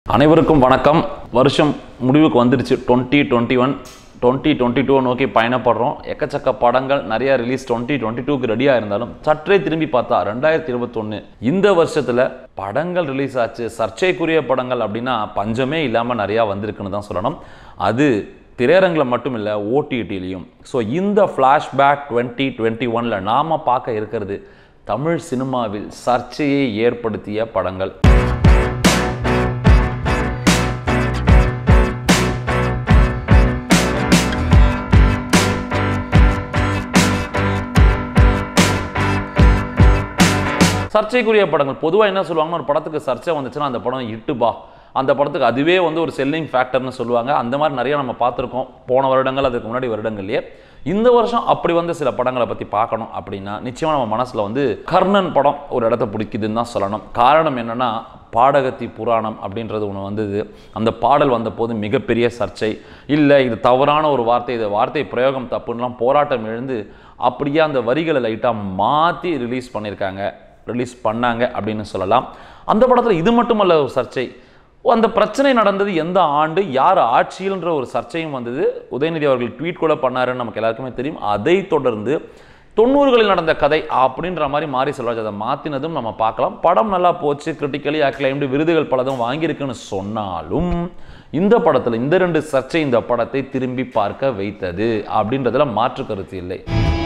அனைவருக்கும் வணக்கம் வருஷம் முடிவுக்கு வந்துடுச்சு twenty twenty one twenty twenty two நோக்கி பயணப்படுறோம் எக்கச்சக்க படங்கள் நிறைய ரிலீஸ் டுவெண்ட்டி டுவெண்ட்டி டூக்கு ரெடியாக இருந்தாலும் சற்றே திரும்பி பார்த்தா ரெண்டாயிரத்தி இருபத்தொன்று இந்த வருஷத்தில் படங்கள் ரிலீஸ் ஆச்சு சர்ச்சைக்குரிய படங்கள் அப்படின்னா பஞ்சமே இல்லாமல் நிறையா வந்திருக்குன்னு தான் சொல்லணும் அது திரையரங்கில் மட்டும் இல்லை ஓடிடிலையும் ஸோ இந்த ஃப்ளாஷ்பேக் டுவெண்ட்டி டுவெண்ட்டி ஒனில் நாம் பார்க்க இருக்கிறது தமிழ் சினிமாவில் சர்ச்சையை ஏற்படுத்திய படங்கள் சர்ச்சைக்குரிய படங்கள் பொதுவாக என்ன சொல்லுவாங்கன்னா ஒரு படத்துக்கு சர்ச்சை வந்துச்சுன்னா அந்த படம் இட்டுபா அந்த படத்துக்கு அதுவே வந்து ஒரு செல்லிங் ஃபேக்டர்னு சொல்லுவாங்க அந்த மாதிரி நிறைய நம்ம பார்த்துருக்கோம் போன வருடங்கள் அதுக்கு முன்னாடி வருடங்கள்லேயே இந்த வருஷம் அப்படி வந்து சில படங்களை பற்றி பார்க்கணும் அப்படின்னா நிச்சயமாக நம்ம மனசில் வந்து கர்ணன் படம் ஒரு இடத்த பிடிக்குதுன்னு தான் சொல்லணும் காரணம் என்னென்னா பாடகத்தி புராணம் அப்படின்றது ஒன்று வந்தது அந்த பாடல் வந்த போது மிகப்பெரிய சர்ச்சை இல்லை இது தவறான ஒரு வார்த்தை இது வார்த்தை பிரயோகம் தப்புன்னெலாம் போராட்டம் எழுந்து அப்படியே அந்த வரிகளை லைட்டாக மாற்றி ரிலீஸ் பண்ணியிருக்காங்க ரிலீஸ் பண்ணாங்க அப்படின்னு சொல்லலாம் அந்த படத்தில் இது மட்டுமல்ல ஒரு சர்ச்சை அந்த பிரச்சனை நடந்தது எந்த ஆண்டு யார் ஆட்சியில்ன்ற ஒரு சர்ச்சையும் வந்தது உதயநிதி அவர்கள் ட்வீட் கூட பண்ணாருன்னு நமக்கு எல்லாருக்குமே தெரியும் அதை தொடர்ந்து தொண்ணூறுகளில் நடந்த கதை அப்படின்ற மாதிரி மாரி செல்வராஜ் அதை மாற்றினதும் நம்ம பார்க்கலாம் படம் நல்லா போச்சு கிரிட்டிக்கலி அக்ளைம்டு விருதுகள் பலதும் வாங்கியிருக்குன்னு சொன்னாலும் இந்த படத்தில் இந்த ரெண்டு சர்ச்சை இந்த படத்தை திரும்பி பார்க்க வைத்தது அப்படின்றதுல மாற்று கருத்து இல்லை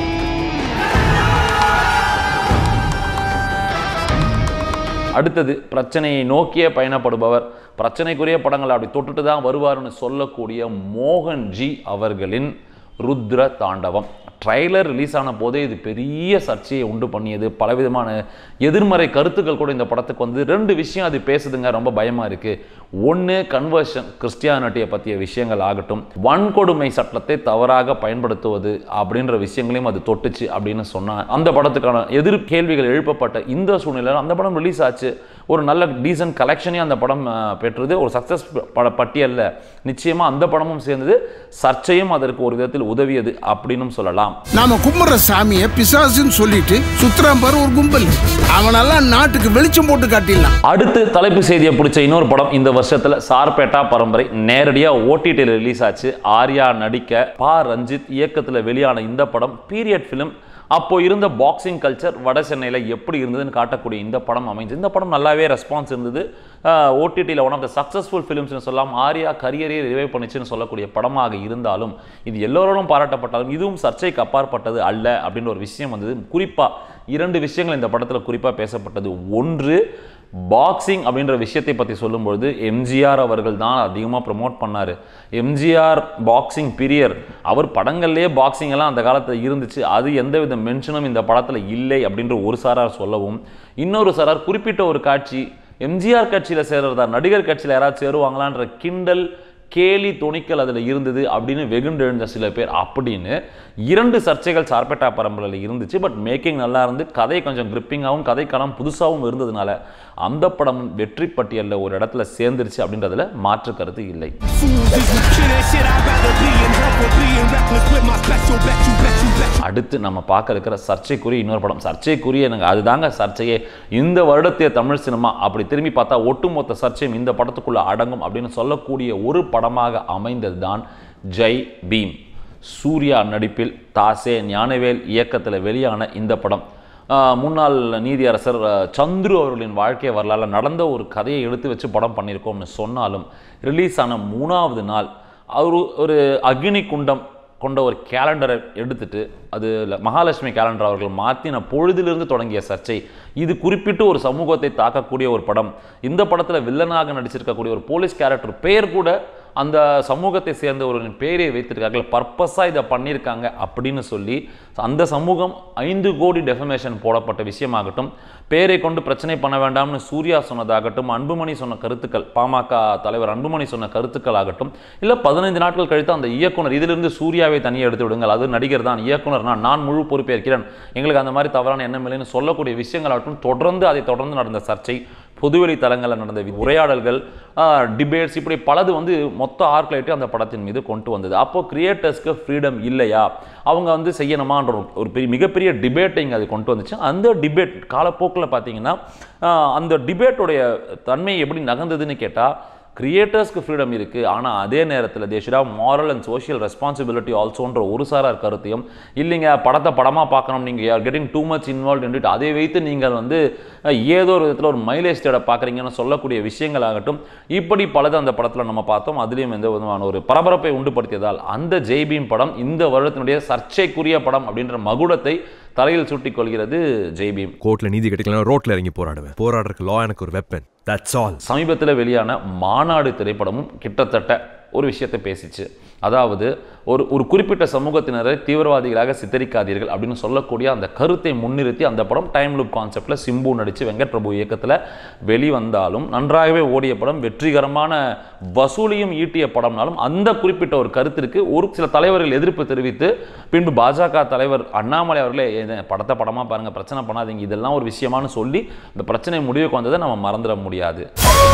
அடுத்தது பிரச்சனையை நோக்கிய பயணப்படுபவர் பிரச்சனைக்குரிய படங்கள் அப்படி தொட்டுட்டு தான் வருவார்னு சொல்லக்கூடிய மோகன்ஜி அவர்களின் ருத்ர தாண்டவம் ட்ரைலர் ரிலீஸ் ஆன போதே இது பெரிய சர்ச்சையை உண்டு பண்ணியது பலவிதமான எதிர்மறை கருத்துக்கள் கூட இந்த படத்துக்கு வந்து ரெண்டு விஷயம் அது பேசுதுங்க ரொம்ப பயமாக இருக்குது ஒன்று கன்வர்ஷன் கிறிஸ்டியானிட்டியை பற்றிய விஷயங்கள் ஆகட்டும் வன்கொடுமை சட்டத்தை தவறாக பயன்படுத்துவது அப்படின்ற விஷயங்களையும் அது தொட்டுச்சு அப்படின்னு சொன்னால் அந்த படத்துக்கான எதிர் கேள்விகள் எழுப்பப்பட்ட இந்த சூழ்நிலையில் அந்த படம் ரிலீஸ் ஆச்சு ஒரு நல்ல டீசன்ட் கலெக்ஷனே அந்த படம் அஹ், பெற்றது ஒரு சக்ஸஸ் பட பட்டியலில் நிச்சயமாக அந்த படமும் சேர்ந்தது சர்ச்சையும் அதற்கு ஒரு விதத்தில் உதவியது அப்படின்னும் சொல்லலாம் நாம கும்பிடுற சாமியை பிசாசுன்னு சொல்லிட்டு சுத்துறான் பாரு ஒரு கும்பல் அவனெல்லாம் நாட்டுக்கு வெளிச்சம் போட்டு காட்டிடலாம் அடுத்து தலைப்பு செய்தியை பிடிச்ச இன்னொரு படம் இந்த வருஷத்துல சார்பேட்டா பரம்பரை நேரடியா ஓடிடியில் ரிலீஸ் ஆச்சு ஆர்யா நடிக்க பா ரஞ்சித் இயக்கத்துல வெளியான இந்த படம் பீரியட் ஃபிலிம் அப்போ இருந்த பாக்ஸிங் கல்ச்சர் வட சென்னையில் எப்படி இருந்ததுன்னு காட்டக்கூடிய இந்த படம் அமைஞ்சு இந்த படம் நல்லாவே ரெஸ்பான்ஸ் இருந்தது ஓடிடியில் ஒன் ஆஃப் த சக்ஸஸ்ஃபுல் ஃபிலிம்ஸ்னு சொல்லலாம் ஆர்யா கரியரே ரிவைவ் பண்ணிச்சுன்னு சொல்லக்கூடிய படமாக இருந்தாலும் இது எல்லோரோடும் பாராட்டப்பட்டாலும் இதுவும் சர்ச்சைக்கு அப்பாற்பட்டது அல்ல அப்படின்ற ஒரு விஷயம் வந்தது குறிப்பாக இரண்டு விஷயங்கள் இந்த படத்தில் குறிப்பாக பேசப்பட்டது ஒன்று பாக்ஸிங் அப்படின்ற விஷயத்தை பற்றி சொல்லும்பொழுது எம்ஜிஆர் அவர்கள் தான் அதிகமாக ப்ரமோட் பண்ணார் எம்ஜிஆர் பாக்ஸிங் பீரியர் அவர் படங்கள்லேயே பாக்ஸிங் எல்லாம் அந்த காலத்தில் இருந்துச்சு அது எந்தவித மென்ஷனும் இந்த படத்தில் இல்லை அப்படின்ற ஒரு சாரார் சொல்லவும் இன்னொரு சாரார் குறிப்பிட்ட ஒரு காட்சி எம்ஜிஆர் கட்சியில் சேர்றதா நடிகர் கட்சியில் யாராவது சேருவாங்களான்ற கிண்டல் கேலி துணிக்கல் அதில் இருந்தது அப்படின்னு வெகுண்டு எழுந்த சில பேர் அப்படின்னு இரண்டு சர்ச்சைகள் சார்பேட்டா பரம்பரையில் இருந்துச்சு பட் மேக்கிங் நல்லா இருந்து கதை கொஞ்சம் கிரிப்பிங்காகவும் கதைக்களம் புதுசாகவும் இருந்ததுனால அந்த படம் வெற்றி பட்டியலில் ஒரு இடத்துல சேர்ந்துருச்சு அப்படின்றதுல மாற்று கருத்து இல்லை Shit, I'd rather be in health or being reckless with my special bet you, bet you, bet you. அடுத்து நம்ம பார்க்க இருக்கிற சர்ச்சைக்குரிய இன்னொரு படம் சர்ச்சைக்குரிய எனக்கு அதுதாங்க சர்ச்சையே இந்த வருடத்திய தமிழ் சினிமா அப்படி திரும்பி பார்த்தா ஒட்டுமொத்த சர்ச்சையும் இந்த படத்துக்குள்ள அடங்கும் அப்படின்னு சொல்லக்கூடிய ஒரு படமாக அமைந்தது தான் ஜெய் பீம் சூர்யா நடிப்பில் தாசே ஞானவேல் இயக்கத்தில் வெளியான இந்த படம் ஆஹ் முன்னாள் நீதியரசர் ஆஹ் சந்துரு அவர்களின் வாழ்க்கை வரலாறு நடந்த ஒரு கதையை எடுத்து வச்சு படம் பண்ணியிருக்கோம்னு சொன்னாலும் ரிலீஸ் ஆன மூணாவது நாள் அவர் ஒரு அக்னி குண்டம் கொண்ட ஒரு கேலண்டரை எடுத்துட்டு அது ல- மகாலட்சுமி கேலண்டர் அவர்கள் மாற்றின பொழுதிலிருந்து தொடங்கிய சர்ச்சை இது குறிப்பிட்டு ஒரு சமூகத்தை தாக்கக்கூடிய ஒரு படம் இந்த படத்தில் வில்லனாக நடிச்சிருக்கக்கூடிய ஒரு போலீஸ் கேரக்டர் பெயர் கூட அந்த சமூகத்தை சேர்ந்த ஒரு பேரை வைத்திருக்கார்கள் பர்பஸாக இதை பண்ணியிருக்காங்க அப்படின்னு சொல்லி அந்த சமூகம் ஐந்து கோடி டெஃபமேஷன் போடப்பட்ட விஷயமாகட்டும் பேரை கொண்டு பிரச்சனை பண்ண வேண்டாம்னு சூர்யா சொன்னதாகட்டும் அன்புமணி சொன்ன கருத்துக்கள் பாமக தலைவர் அன்புமணி சொன்ன கருத்துக்கள் ஆகட்டும் இல்லை பதினைந்து நாட்கள் கழித்து அந்த இயக்குனர் இதிலிருந்து சூர்யாவை தனியாக எடுத்து விடுங்கள் அது நடிகர் தான் இயக்குனர் நான் நான் முழு பொறுப்பேற்கிறேன் எங்களுக்கு அந்த மாதிரி தவறான எண்ணம் இல்லைன்னு சொல்லக்கூடிய விஷயங்களாகட்டும் தொடர்ந்து அதை தொடர்ந்து நடந்த சர்ச்சை பொதுவெளி தளங்களில் நடந்த வி- உரையாடல்கள் டிபேட்ஸ் இப்படி பலது வந்து மொத்த ஆர்க்லைட்டையும் அந்த படத்தின் மீது கொண்டு வந்தது அப்போ கிரியேட்டர்ஸ்க்கு ஃப்ரீடம் இல்லையா அவங்க வந்து செய்யணுமான்ற ஒரு- ஒரு பெரிய மிகப்பெரிய டிபேட்டை இங்கே அது கொண்டு வந்துச்சு அந்த டிபேட் காலப்போக்கில் பார்த்தீங்கன்னா ஆஹ், அந்த டிபேட்டுடைய தன்மை எப்படி நகர்ந்ததுன்னு கேட்டால் கிரியேட்டர்ஸ்க்கு ஃப்ரீடம் இருக்குது ஆனால் அதே நேரத்தில் they should have moral and social responsibility ஆல்சோன்ற ஒரு சாரார் கருத்தையும் இல்லைங்க படத்தை படமாக பார்க்கணும் நீங்கள் are getting too much involve என்று அதை வைத்து நீங்கள் வந்து அஹ், ஏதோ ஒரு விதத்தில் ஒரு மைலேஜ் தேட பார்க்குறீங்கன்னு சொல்லக்கூடிய விஷயங்களாகட்டும் இப்படி பலது அந்த படத்தில் நம்ம பார்த்தோம் அதுலேயும் எந்த விதமான ஒரு பரபரப்பை உண்டுபடுத்தியதால் அந்த ஜெய்பீம் படம் இந்த வருடத்தினுடைய சர்ச்சைக்குரிய படம் அப்படின்ற மகுடத்தை தலையில் சூட்டிக் கொள்கிறது ஜெய்பீம் கோர்ட்ல நீதி கிடைக்கலனா ரோட்ல இறங்கி போராடுவேன் போராடுறதுக்கு லா எனக்கு ஒரு வெப்பன் தட்ஸ் ஆல் சமீபத்தில் வெளியான மாநாடு திரைப்படமும் கிட்டத்தட்ட ஒரு விஷயத்தை பேசிச்சு அதாவது ஒரு ஒரு குறிப்பிட்ட சமூகத்தினரை தீவிரவாதிகளாக சித்தரிக்காதீர்கள் அப்படின்னு சொல்லக்கூடிய அந்த கருத்தை முன்னிறுத்தி அந்த படம் டைம் லுக் கான்செப்டில் சிம்பு நடித்து வெங்கட் பிரபு இயக்கத்தில் வெளிவந்தாலும் நன்றாகவே ஓடிய படம் வெற்றிகரமான வசூலியும் ஈட்டிய படம்னாலும் அந்த குறிப்பிட்ட ஒரு கருத்திற்கு ஒரு சில தலைவர்கள் எதிர்ப்பு தெரிவித்து பின்பு பாஜக தலைவர் அண்ணாமலை அவர்களே "இது படத்தை படமாக பாருங்கள் பிரச்சனை பண்ணாதீங்க இதெல்லாம் ஒரு விஷயமானு சொல்லி இந்த பிரச்சனை முடிவுக்கு வந்ததை நம்ம மறந்துட முடியாது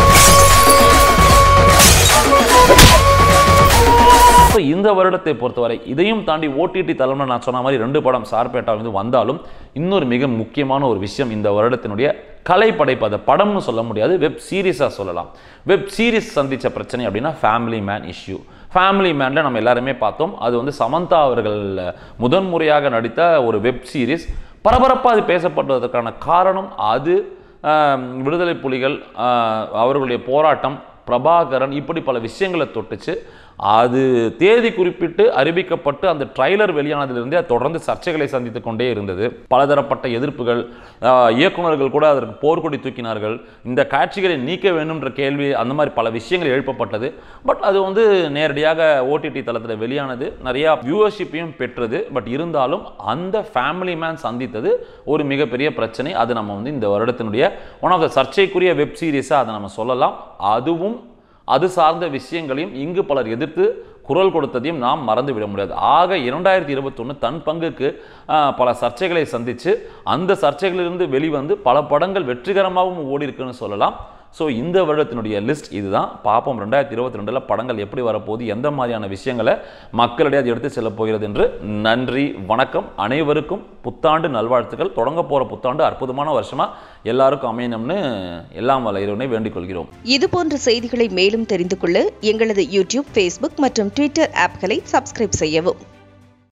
ஸோ இந்த வருடத்தை பொறுத்தவரை இதையும் தாண்டி ஓடிடி தலைமை நான் சொன்ன மாதிரி ரெண்டு படம் சார்பேட்டா வந்து வந்தாலும் இன்னொரு மிக முக்கியமான ஒரு விஷயம் இந்த வருடத்தினுடைய கலை படைப்பு அதை படம்னு சொல்ல முடியாது வெப் சீரிஸாக சொல்லலாம் வெப் சீரிஸ் சந்திச்ச பிரச்சனை அப்படின்னா ஃபேமிலி மேன் இஷ்யூ ஃபேமிலி மேனில் நம்ம எல்லாருமே பார்த்தோம் அது வந்து சமந்தா அவர்கள் முதன்முறையாக நடித்த ஒரு வெப் சீரிஸ் பரபரப்பாக அது பேசப்படுவதற்கான காரணம் அது ஆஹ், விடுதலை புலிகள் ஆஹ், அவர்களுடைய போராட்டம் பிரபாகரன் இப்படி பல விஷயங்களை தொட்டுச்சு அது தேதி குறிப்பிட்டு அறிவிக்கப்பட்டு அந்த ட்ரைலர் வெளியானதிலிருந்தே அது தொடர்ந்து சர்ச்சைகளை சந்தித்து கொண்டே இருந்தது பலதரப்பட்ட எதிர்ப்புகள் ஆஹ், இயக்குனர்கள் கூட அதற்கு போர்க்கொடி தூக்கினார்கள் இந்த காட்சிகளை நீக்க வேண்டும்ன்ற கேள்வி அந்த மாதிரி பல விஷயங்கள் எழுப்பப்பட்டது பட் அது வந்து நேரடியாக ஓடிடி தளத்தில் வெளியானது நிறையா வியூவர்ஷிப்பையும் பெற்றது பட் இருந்தாலும் அந்த ஃபேமிலி மேன் சந்தித்தது ஒரு மிகப்பெரிய பிரச்சனை அது நம்ம வந்து இந்த வருடத்தினுடைய ஒன் ஆஃப் த சர்ச்சைக்குரிய வெப் சீரிஸாக அதை நம்ம சொல்லலாம் அதுவும் அது சார்ந்த விஷயங்களையும் இங்கு பலர் எதிர்த்து குரல் கொடுத்ததையும் நாம் மறந்து விட முடியாது ஆக இரண்டாயிரத்தி இருபத்தொன்று தன் பங்குக்கு ஆஹ், பல சர்ச்சைகளை சந்தித்து அந்த சர்ச்சைகளிலிருந்து வெளிவந்து பல படங்கள் வெற்றிகரமாகவும் ஓடி இருக்குன்னு சொல்லலாம் ஸோ இந்த வருடத்தினுடைய லிஸ்ட் இதுதான் பார்ப்போம் ரெண்டாயிரத்தி இருபத்தி ரெண்டில் படங்கள் எப்படி வரப்போகுது எந்த மாதிரியான விஷயங்களை மக்களிடையே அது எடுத்து செல்ல போகிறது என்று நன்றி வணக்கம் அனைவருக்கும் புத்தாண்டு நல்வாழ்த்துக்கள் தொடங்க போகிற புத்தாண்டு அற்புதமான வருஷமாக எல்லாருக்கும் அமையணும்னு எல்லாம் வல்ல இறைவனை வேண்டிக் கொள்கிறோம் இது போன்ற செய்திகளை மேலும் தெரிந்து கொள்ள எங்களது யூடியூப் ஃபேஸ்புக் மற்றும் ட்விட்டர் ஆப்களை சப்ஸ்கிரைப் செய்யவும்